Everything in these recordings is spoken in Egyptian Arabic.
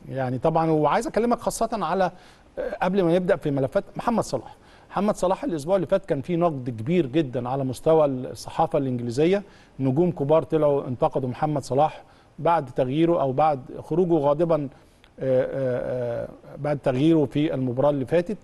يعني طبعا وعايز اكلمك خاصه على قبل ما نبدا في ملفات محمد صلاح محمد صلاح الاسبوع اللي فات كان في نقد كبير جدا على مستوى الصحافه الانجليزيه نجوم كبار طلعوا انتقدوا محمد صلاح بعد تغييره او بعد خروجه غاضبا بعد تغييره في المباراه اللي فاتت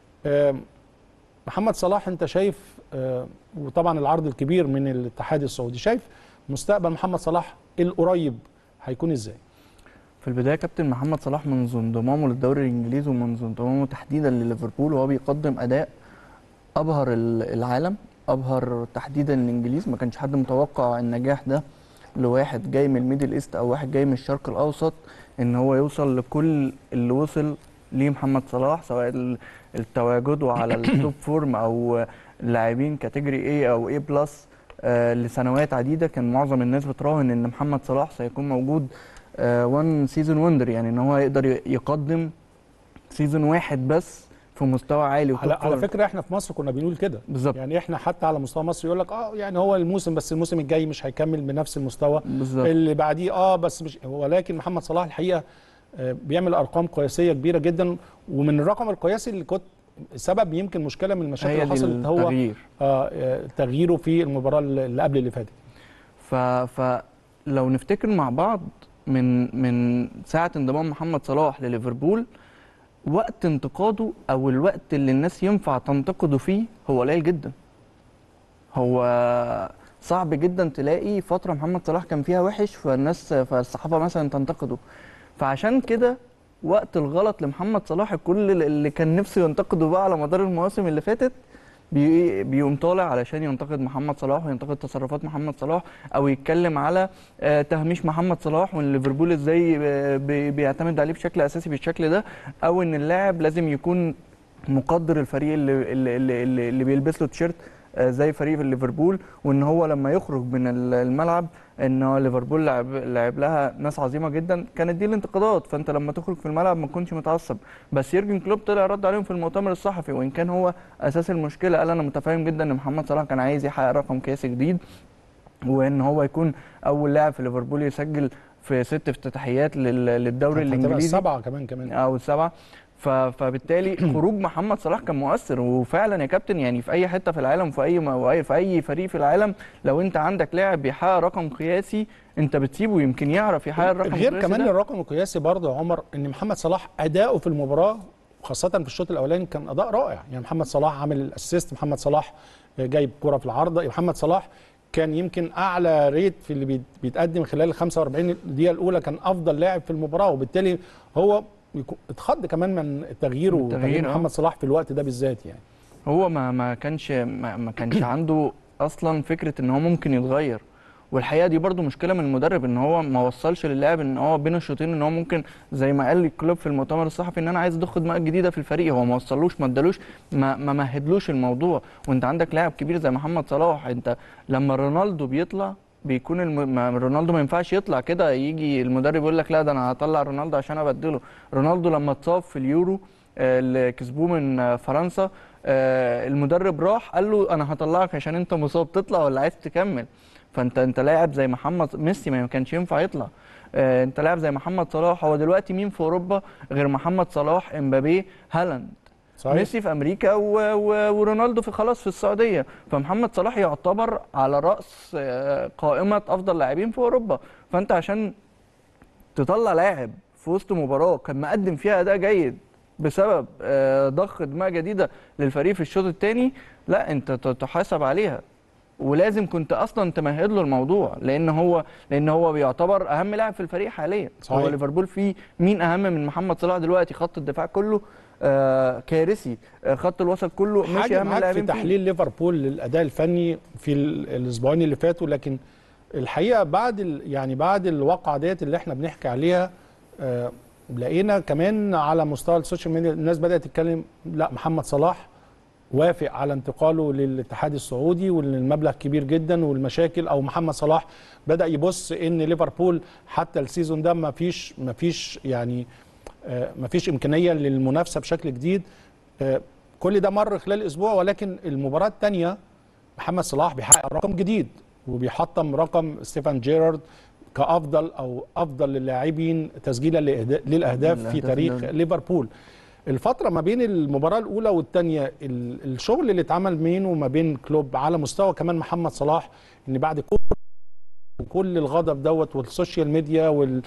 محمد صلاح انت شايف وطبعا العرض الكبير من الاتحاد السعودي شايف مستقبل محمد صلاح القريب هيكون ازاي في البدايه كابتن محمد صلاح منذ انضمامه للدوري الانجليزي ومنذ انضمامه تحديدا لليفربول وهو بيقدم اداء ابهر العالم ابهر تحديدا الانجليز ما كانش حد متوقع النجاح ده لواحد جاي من الميدل ايست او واحد جاي من الشرق الاوسط ان هو يوصل لكل اللي وصل ليه محمد صلاح سواء التواجد على التوب فورم او لاعبين كاتيجوري اي او اي بلس آه لسنوات عديده كان معظم الناس بتراهن ان محمد صلاح سيكون موجود وان سيزون وندر يعني ان هو يقدر يقدم سيزون واحد بس في مستوى عالي على, على فكره احنا في مصر كنا بنقول كده بالظبط يعني احنا حتى على مستوى مصر يقول لك اه يعني هو الموسم بس الموسم الجاي مش هيكمل بنفس المستوى بالظبط اللي بعديه اه بس مش ولكن محمد صلاح الحقيقه آه بيعمل ارقام قياسيه كبيره جدا ومن الرقم القياسي اللي كنت سبب يمكن مشكله من المشاكل اللي حصلت هو التغيير. آه تغييره في المباراه اللي قبل اللي فاتت ف فلو نفتكر مع بعض من من ساعه انضمام محمد صلاح لليفربول وقت انتقاده او الوقت اللي الناس ينفع تنتقده فيه هو قليل جدا هو صعب جدا تلاقي فتره محمد صلاح كان فيها وحش فالناس فالصحافه مثلا تنتقده فعشان كده وقت الغلط لمحمد صلاح الكل اللي كان نفسه ينتقده بقى على مدار المواسم اللي فاتت بي بيقوم طالع علشان ينتقد محمد صلاح وينتقد تصرفات محمد صلاح او يتكلم على تهميش محمد صلاح وان ليفربول ازاي بيعتمد عليه بشكل اساسي بالشكل ده او ان اللاعب لازم يكون مقدر الفريق اللي اللي, اللي, اللي بيلبس له تيشيرت زي فريق ليفربول وان هو لما يخرج من الملعب ان ليفربول لعب لعب لها ناس عظيمه جدا كانت دي الانتقادات فانت لما تخرج في الملعب ما تكونش متعصب بس يورجن كلوب طلع رد عليهم في المؤتمر الصحفي وان كان هو اساس المشكله قال انا متفاهم جدا ان محمد صلاح كان عايز يحقق رقم قياسي جديد وان هو يكون اول لاعب في ليفربول يسجل في ست افتتاحيات للدوري الانجليزي سبعه كمان كمان او سبعه فبالتالي خروج محمد صلاح كان مؤثر وفعلا يا كابتن يعني في اي حته في العالم في اي في اي فريق في العالم لو انت عندك لاعب بيحقق رقم قياسي انت بتسيبه يمكن يعرف يحقق الرقم غير كمان ده. الرقم القياسي برضه يا عمر ان محمد صلاح اداؤه في المباراه خاصه في الشوط الاولاني كان اداء رائع يعني محمد صلاح عامل الاسيست محمد صلاح جايب كره في العارضه محمد صلاح كان يمكن اعلى ريت في اللي بيتقدم خلال ال 45 دقيقه الاولى كان افضل لاعب في المباراه وبالتالي هو اتخض كمان من تغييره وتغيير محمد صلاح في الوقت ده بالذات يعني هو ما ما كانش ما, ما كانش عنده اصلا فكره ان هو ممكن يتغير والحقيقه دي برضو مشكله من المدرب ان هو ما وصلش للاعب ان هو بين الشوطين ان هو ممكن زي ما قال الكلوب في المؤتمر الصحفي ان انا عايز اضخ دماغ جديده في الفريق هو ما وصلوش ما ادالوش ما, ما مهدلوش الموضوع وانت عندك لاعب كبير زي محمد صلاح انت لما رونالدو بيطلع بيكون الم... رونالدو ما ينفعش يطلع كده يجي المدرب يقول لك لا ده انا هطلع رونالدو عشان ابدله رونالدو لما اتصاب في اليورو اللي كسبوه من فرنسا المدرب راح قال له انا هطلعك عشان انت مصاب تطلع ولا عايز تكمل فانت انت لاعب زي محمد ميسي ما كانش ينفع يطلع انت لاعب زي محمد صلاح هو دلوقتي مين في اوروبا غير محمد صلاح امبابي هالاند صحيح. ميسي في امريكا و... و... ورونالدو في خلاص في السعوديه فمحمد صلاح يعتبر على راس قائمه افضل لاعبين في اوروبا فانت عشان تطلع لاعب في وسط مباراه كان مقدم فيها اداء جيد بسبب ضخ دماء جديده للفريق في الشوط الثاني لا انت تحاسب عليها ولازم كنت اصلا تمهد له الموضوع لان هو لان هو بيعتبر اهم لاعب في الفريق حاليا صحيح. هو ليفربول فيه مين اهم من محمد صلاح دلوقتي خط الدفاع كله آه كارثي آه خط الوسط كله مش اهم لاعبين في تحليل ليفربول للاداء الفني في الاسبوعين اللي فاتوا لكن الحقيقه بعد يعني بعد الواقعه ديت اللي احنا بنحكي عليها آه لقينا كمان على مستوى السوشيال ميديا الناس بدات تتكلم لا محمد صلاح وافق على انتقاله للاتحاد السعودي والمبلغ كبير جدا والمشاكل او محمد صلاح بدا يبص ان ليفربول حتى السيزون ده ما فيش ما فيش يعني ما فيش امكانيه للمنافسه بشكل جديد كل ده مر خلال اسبوع ولكن المباراه الثانيه محمد صلاح بيحقق رقم جديد وبيحطم رقم ستيفان جيرارد كافضل او افضل اللاعبين تسجيلا لإهدا- للاهداف في للأهداف تاريخ الدوري. ليفربول الفتره ما بين المباراه الاولى والثانيه الشغل اللي اتعمل بينه وما بين كلوب على مستوى كمان محمد صلاح ان بعد كل كل الغضب دوت والسوشيال ميديا وال-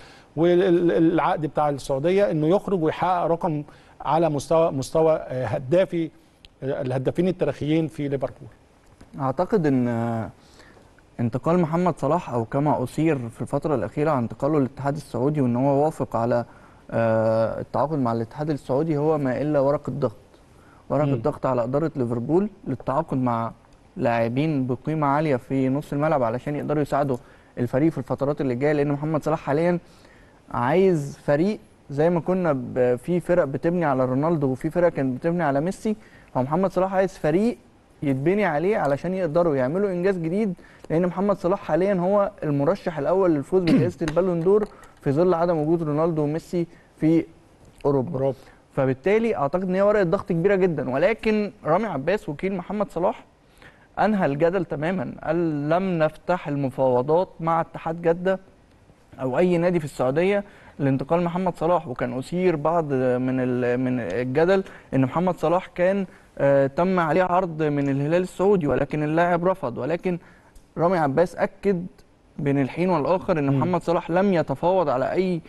والعقد بتاع السعوديه انه يخرج ويحقق رقم على مستوى مستوى آه، هدافي آه، الهدافين التاريخيين في ليفربول اعتقد ان آه، انتقال محمد صلاح او كما اثير في الفتره الاخيره عن انتقاله للاتحاد السعودي وان هو وافق على آه، التعاقد مع الاتحاد السعودي هو ما الا ورقه ضغط ورقه مم. ضغط على اداره ليفربول للتعاقد مع لاعبين بقيمه عاليه في نص الملعب علشان يقدروا يساعدوا الفريق في الفترات اللي جايه لان محمد صلاح حاليا عايز فريق زي ما كنا ب- في فرق بتبني على رونالدو وفي فرق كانت بتبني على ميسي هو محمد صلاح عايز فريق يتبني عليه علشان يقدروا يعملوا انجاز جديد لان محمد صلاح حاليا هو المرشح الاول للفوز بجائزه البالون دور في ظل عدم وجود رونالدو وميسي في اوروبا برافو فبالتالي اعتقد ان هي ورقه ضغط كبيره جدا ولكن رامي عباس وكيل محمد صلاح انهى الجدل تماما قال لم نفتح المفاوضات مع اتحاد جده او اي نادي في السعوديه لانتقال محمد صلاح وكان اثير بعض من ال- من الجدل ان محمد صلاح كان آه، تم عليه عرض من الهلال السعودي ولكن اللاعب رفض ولكن رامي عباس اكد بين الحين والاخر ان مم. محمد صلاح لم يتفاوض على اي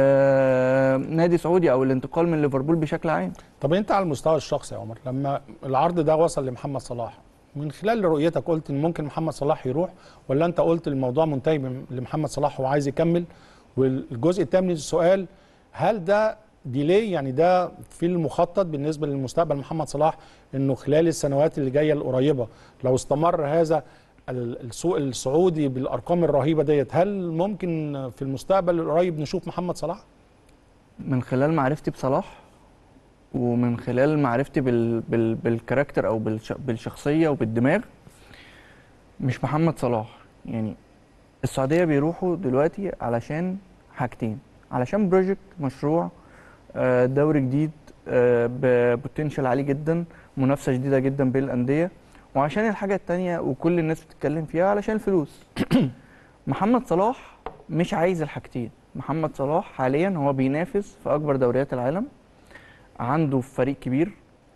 آه، نادي سعودي او الانتقال من ليفربول بشكل عام طب انت على المستوى الشخصي يا عمر لما العرض ده وصل لمحمد صلاح من خلال رؤيتك قلت ان ممكن محمد صلاح يروح ولا انت قلت الموضوع منتهي بم- لمحمد صلاح وعايز يكمل والجزء الثاني من السؤال هل ده ديلي يعني ده في المخطط بالنسبه للمستقبل محمد صلاح انه خلال السنوات اللي جايه القريبه لو استمر هذا ال- السوق السعودي بالارقام الرهيبه ديت هل ممكن في المستقبل القريب نشوف محمد صلاح؟ من خلال معرفتي بصلاح ومن خلال معرفتي بال... بال... بالكاركتر او بالش... بالشخصيه وبالدماغ مش محمد صلاح يعني السعوديه بيروحوا دلوقتي علشان حاجتين علشان بروجكت مشروع آه، دوري جديد آه، ببوتنشال عالي جدا منافسه شديده جدا بين الانديه وعشان الحاجه التانية وكل الناس بتتكلم فيها علشان الفلوس محمد صلاح مش عايز الحاجتين محمد صلاح حاليا هو بينافس في اكبر دوريات العالم عنده فريق كبير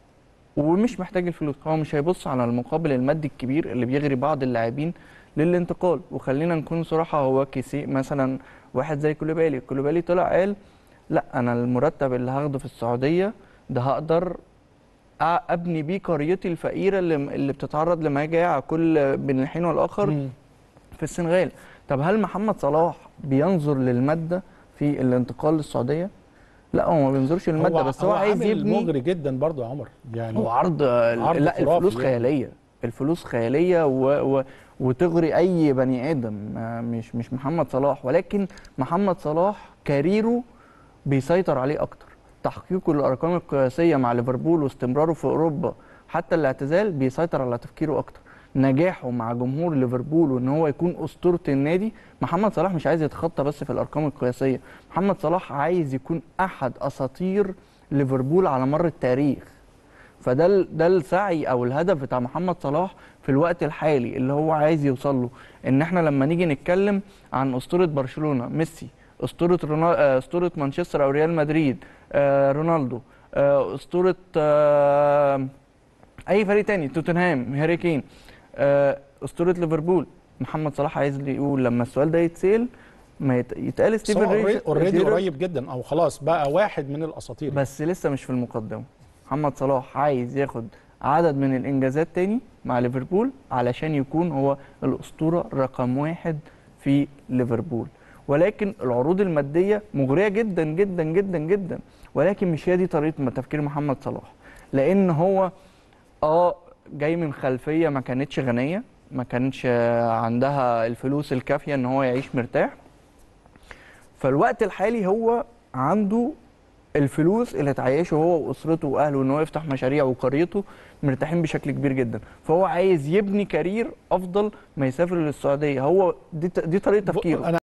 ومش محتاج الفلوس هو مش هيبص على المقابل المادي الكبير اللي بيغري بعض اللاعبين للانتقال وخلينا نكون صراحه هو كيسي مثلا واحد زي كولوبالي كولوبالي طلع قال لا انا المرتب اللي هاخده في السعوديه ده هقدر أ- ابني بيه قريتي الفقيره اللي, اللي بتتعرض لمجاعه كل بين الحين والاخر مم. في السنغال طب هل محمد صلاح بينظر للماده في الانتقال للسعوديه لا هو ما بينظرش للماده بس هو, عايز عامل يبني مغري جدا برضو يا عمر يعني هو عرض, عرض لا خرافي الفلوس يعني. خياليه الفلوس خياليه و... و... وتغري اي بني ادم ما- مش مش محمد صلاح ولكن محمد صلاح كاريره بيسيطر عليه اكتر تحقيقه للارقام القياسيه مع ليفربول واستمراره في اوروبا حتى الاعتزال بيسيطر على تفكيره اكتر نجاحه مع جمهور ليفربول وان هو يكون اسطوره النادي محمد صلاح مش عايز يتخطى بس في الارقام القياسيه محمد صلاح عايز يكون احد اساطير ليفربول على مر التاريخ فده ال- ده السعي او الهدف بتاع محمد صلاح في الوقت الحالي اللي هو عايز يوصل له ان احنا لما نيجي نتكلم عن اسطوره برشلونه ميسي اسطوره رونا... آه، اسطوره مانشستر او ريال مدريد آه، رونالدو آه، اسطوره آه، اي فريق تاني توتنهام هاري كين آه، اسطوره ليفربول محمد صلاح عايز لي يقول لما السؤال ده يتسال ما يت- يتقال بس ستيفن هو ريج- اوريدي جيرارد قريب جدا او خلاص بقى واحد من الاساطير بس لسه مش في المقدمه محمد صلاح عايز ياخد عدد من الانجازات تاني مع ليفربول علشان يكون هو الاسطوره رقم واحد في ليفربول ولكن العروض الماديه مغريه جدا جدا جدا جدا ولكن مش هي دي طريقه تفكير محمد صلاح لان هو اه جاي من خلفيه ما كانتش غنيه ما كانش عندها الفلوس الكافيه ان هو يعيش مرتاح فالوقت الحالي هو عنده الفلوس اللي تعيشه هو واسرته واهله ان هو يفتح مشاريع وقريته مرتاحين بشكل كبير جدا فهو عايز يبني كارير افضل ما يسافر للسعوديه هو دي دي طريقه تفكيره انا